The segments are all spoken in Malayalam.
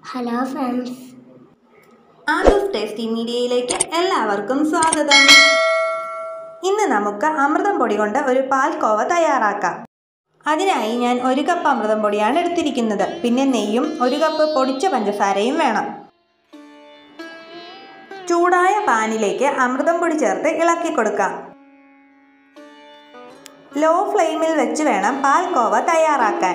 ഹലോ ഫ്രണ്ട്സ് ആദൂസ് ടേസ്റ്റി മീഡിയയിലേക്ക് എല്ലാവർക്കും സ്വാഗതം ഇന്ന് നമുക്ക് അമൃതം പൊടി കൊണ്ട് ഒരു പാൽക്കോവ തയ്യാറാക്കാം അതിനായി ഞാൻ ഒരു കപ്പ് അമൃതം പൊടിയാണ് എടുത്തിരിക്കുന്നത് പിന്നെ നെയ്യും ഒരു കപ്പ് പൊടിച്ച പഞ്ചസാരയും വേണം ചൂടായ പാനിലേക്ക് അമൃതം പൊടി ചേർത്ത് ഇളക്കി കൊടുക്കാം ലോ ഫ്ലെയിമിൽ വെച്ച് വേണം പാൽക്കോവ തയ്യാറാക്കാൻ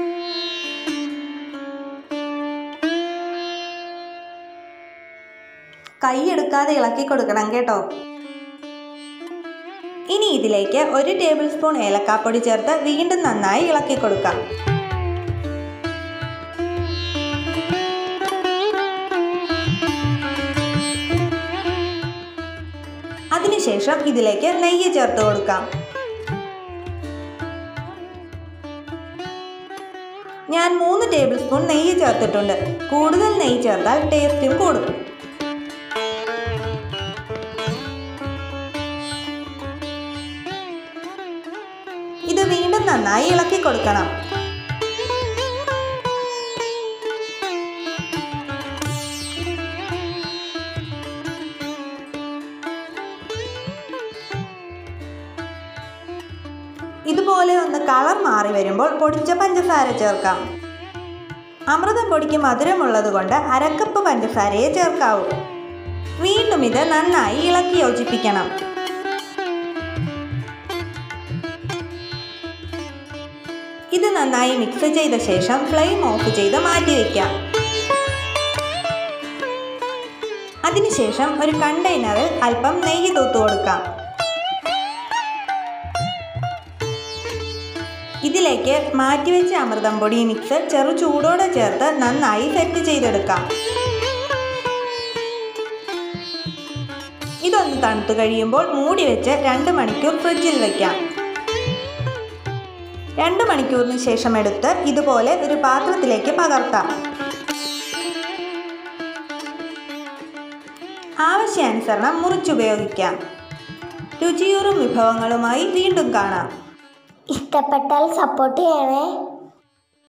കൈയെടുക്കാതെ ഇളക്കി കൊടുക്കണം കേട്ടോ ഇനി ഇതിലേക്ക് ഒരു ടേബിൾ സ്പൂൺ ഏലക്കാപ്പൊടി ചേർത്ത് വീണ്ടും നന്നായി ഇളക്കി കൊടുക്കാം അതിനുശേഷം ഇതിലേക്ക് നെയ്യ് ചേർത്ത് കൊടുക്കാം ഞാൻ മൂന്ന് ടേബിൾ സ്പൂൺ നെയ്യ് ചേർത്തിട്ടുണ്ട് കൂടുതൽ നെയ്യ് ചേർത്താൽ ടേസ്റ്റും കൂടും ഇത് വീണ്ടും നന്നായി ഇളക്കി കൊടുക്കണം ഇതുപോലെ ഒന്ന് കളർ മാറി വരുമ്പോൾ പൊടിച്ച പഞ്ചസാര ചേർക്കാം അമൃതം പൊടിക്ക് മധുരമുള്ളത് കൊണ്ട് അരക്കപ്പ് പഞ്ചസാരയെ ചേർക്കാവൂ വീണ്ടും ഇത് നന്നായി ഇളക്കി യോജിപ്പിക്കണം ഇത് നന്നായി മിക്സ് ചെയ്ത ശേഷം ഫ്ലെയിം ഓഫ് ചെയ്ത് മാറ്റി വയ്ക്കാം അതിനുശേഷം ഒരു കണ്ടെയ്നറിൽ അല്പം നെയ്യ് തൂത്തു കൊടുക്കാം ഇതിലേക്ക് മാറ്റിവെച്ച അമൃതം പൊടി മിക്സ് ചെറു ചൂടോടെ ചേർത്ത് നന്നായി സെറ്റ് ചെയ്തെടുക്കാം ഇതൊന്ന് തണുത്തു കഴിയുമ്പോൾ മൂടി വെച്ച് രണ്ട് മണിക്കൂർ ഫ്രിഡ്ജിൽ വയ്ക്കാം രണ്ട് മണിക്കൂറിന് ശേഷം എടുത്ത് ഇതുപോലെ ഒരു പാത്രത്തിലേക്ക് പകർത്താം ആവശ്യാനുസരണം മുറിച്ചുപയോഗിക്കാം രുചിയൂറും വിഭവങ്ങളുമായി വീണ്ടും കാണാം ഇഷ്ടപ്പെട്ടാൽ സപ്പോർട്ട് ചെയ്യണേ